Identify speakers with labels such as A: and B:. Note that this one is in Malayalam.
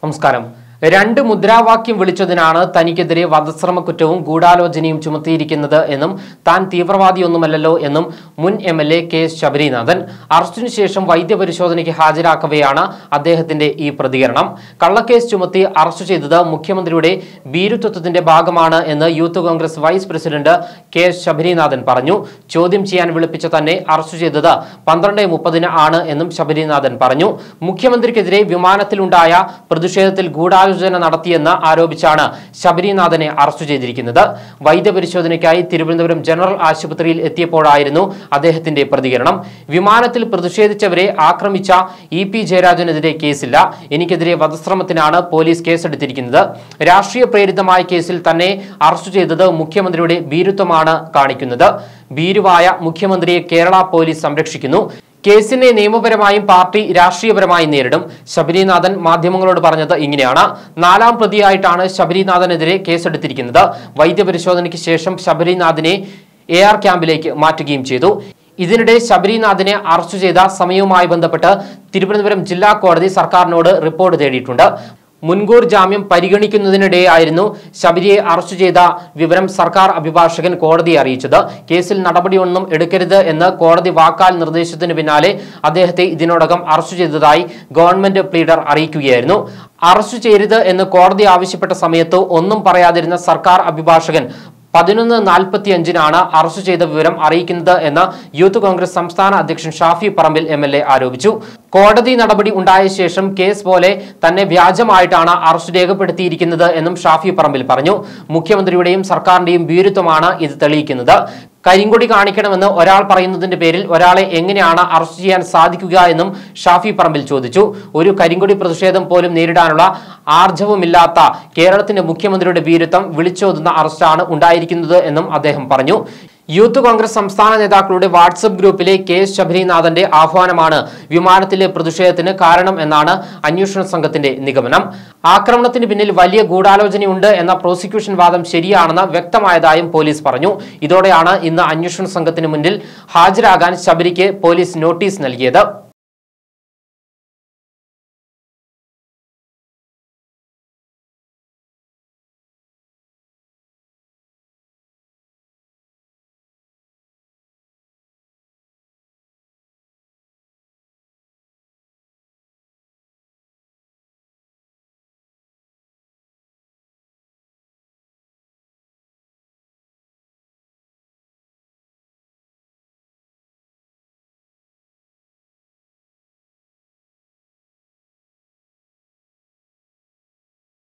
A: നമസ്കാരം രണ്ട് മുദ്രാവാക്യം വിളിച്ചതിനാണ് തനിക്കെതിരെ വധശ്രമ കുറ്റവും ഗൂഢാലോചനയും ചുമത്തിയിരിക്കുന്നത് എന്നും താൻ തീവ്രവാദിയൊന്നുമല്ലല്ലോ എന്നും മുൻ M L A K S Sabarinathan അറസ്റ്റിനു ശേഷം വൈദ്യപരിശോധനയ്ക്ക് ഹാജരാക്കവെയാണ് അദ്ദേഹത്തിന്റെ ഈ പ്രതികരണം കള്ളക്കേസ് ചുമത്തി അറസ്റ്റ് ചെയ്തത് മുഖ്യമന്ത്രിയുടെ ഭീരുത്വത്തിന്റെ ഭാഗമാണ് എന്ന് youth Congress vice president K S Sabarinathan പറഞ്ഞു ചോദ്യം ചെയ്യാൻ വിളിപ്പിച്ച തന്നെ അറസ്റ്റ് ചെയ്തത് പന്ത്രണ്ട് മുപ്പതിന് ആണ് എന്നും ശബരിനാഥൻ പറഞ്ഞു മുഖ്യമന്ത്രിക്കെതിരെ വിമാനത്തിലുണ്ടായ പ്രതിഷേധത്തിൽ ഗൂഢാലോചന നടത്തിയെന്ന് ആരോപിച്ചാണ് ശബരിനാഥനെ അറസ്റ്റ് ചെയ്തിരിക്കുന്നത് വൈദ്യപരിശോധനയ്ക്കായി തിരുവനന്തപുരം ജനറൽ ആശുപത്രിയിൽ എത്തിയപ്പോഴായിരുന്നു അദ്ദേഹത്തിന്റെ പ്രതികരണം വിമാനത്തിൽ പ്രതിഷേധിച്ചവരെ ആക്രമിച്ച ഇ പി ജയരാജനെതിരെ കേസില്ല എനിക്കെതിരെ വധശ്രമത്തിനാണ് പോലീസ് കേസെടുത്തിരിക്കുന്നത് രാഷ്ട്രീയ പ്രേരിതമായ കേസിൽ തന്നെ അറസ്റ്റ് ചെയ്തത് മുഖ്യമന്ത്രിയുടെ ഭീരുത്വമാണ് കാണിക്കുന്നത് ഭീരുവായ മുഖ്യമന്ത്രിയെ കേരള പോലീസ് സംരക്ഷിക്കുന്നു കേസിനെ നിയമപരമായും പാർട്ടി രാഷ്ട്രീയപരമായും നേരിടും ശബരിനാഥൻ മാധ്യമങ്ങളോട് പറഞ്ഞത് ഇങ്ങനെയാണ് നാലാം പ്രതിയായിട്ടാണ് ശബരിനാഥനെതിരെ കേസെടുത്തിരിക്കുന്നത് വൈദ്യപരിശോധനയ്ക്ക് ശേഷം ശബരിനാഥിനെ എ ആർ ക്യാമ്പിലേക്ക് മാറ്റുകയും ചെയ്തു ഇതിനിടെ ശബരിനാഥിനെ അറസ്റ്റ് ചെയ്ത സമയവുമായി ബന്ധപ്പെട്ട് തിരുവനന്തപുരം ജില്ലാ കോടതി സർക്കാരിനോട് റിപ്പോർട്ട് തേടിയിട്ടുണ്ട് മുൻകൂർ ജാമ്യം പരിഗണിക്കുന്നതിനിടെയായിരുന്നു ശബരിയെ അറസ്റ്റ് ചെയ്ത വിവരം സർക്കാർ അഭിഭാഷകൻ കോടതിയെ അറിയിച്ചത് കേസിൽ നടപടിയൊന്നും എടുക്കരുത് എന്ന് കോടതി വാക്കാൽ നിർദ്ദേശത്തിന് പിന്നാലെ അദ്ദേഹത്തെ ഇതിനോടകം അറസ്റ്റ് ചെയ്തതായി ഗവൺമെന്റ് പ്ലീഡർ അറിയിക്കുകയായിരുന്നു അറസ്റ്റ് ചെയ്യരുത് എന്ന് കോടതി ആവശ്യപ്പെട്ട സമയത്ത് ഒന്നും പറയാതിരുന്ന സർക്കാർ അഭിഭാഷകൻ പതിനൊന്ന് നാൽപ്പത്തി അഞ്ചിനാണ് അറസ്റ്റ് ചെയ്ത വിവരം അറിയിക്കുന്നത് എന്ന് യൂത്ത് കോൺഗ്രസ് സംസ്ഥാന അധ്യക്ഷൻ Shafi Parambil M L A ആരോപിച്ചു കോടതി നടപടി ഉണ്ടായ ശേഷം കേസ് പോലെ തന്നെ വ്യാജമായിട്ടാണ് അറസ്റ്റ് രേഖപ്പെടുത്തിയിരിക്കുന്നത് എന്നും ഷാഫി പറമ്പിൽ പറഞ്ഞു മുഖ്യമന്ത്രിയുടെയും സർക്കാരിന്റെയും ഭീരുത്വമാണ് ഇത് തെളിയിക്കുന്നത് കരിങ്കൊടി കാണിക്കണമെന്ന് ഒരാൾ പറയുന്നതിന്റെ പേരിൽ ഒരാളെ എങ്ങനെയാണ് അറസ്റ്റ് ചെയ്യാൻ സാധിക്കുക എന്നും ഷാഫി പറമ്പിൽ ചോദിച്ചു ഒരു കരിങ്കൊടി പ്രതിഷേധം പോലും നേരിടാനുള്ള ആർജവമില്ലാത്ത കേരളത്തിന്റെ മുഖ്യമന്ത്രിയുടെ വീരത്വം വിളിച്ചോതുന്ന അറസ്റ്റാണ് ഉണ്ടായിരിക്കുന്നത് എന്നും അദ്ദേഹം പറഞ്ഞു യൂത്ത് കോൺഗ്രസ് സംസ്ഥാന നേതാക്കളുടെ വാട്സപ്പ് ഗ്രൂപ്പിലെ കെ എസ് ശബരിനാഥന്റെ ആഹ്വാനമാണ് വിമാനത്തിലെ പ്രതിഷേധത്തിന് കാരണം എന്നാണ് അന്വേഷണ സംഘത്തിന്റെ നിഗമനം ആക്രമണത്തിന് പിന്നിൽ വലിയ ഗൂഢാലോചനയുണ്ട് എന്ന പ്രോസിക്യൂഷൻ വാദം ശരിയാണെന്ന് വ്യക്തമായതായും പോലീസ് പറഞ്ഞു ഇതോടെയാണ് ഇന്ന് അന്വേഷണ സംഘത്തിന് മുന്നിൽ ഹാജരാകാൻ ശബരിക്ക് പോലീസ് നോട്ടീസ് നൽകിയത്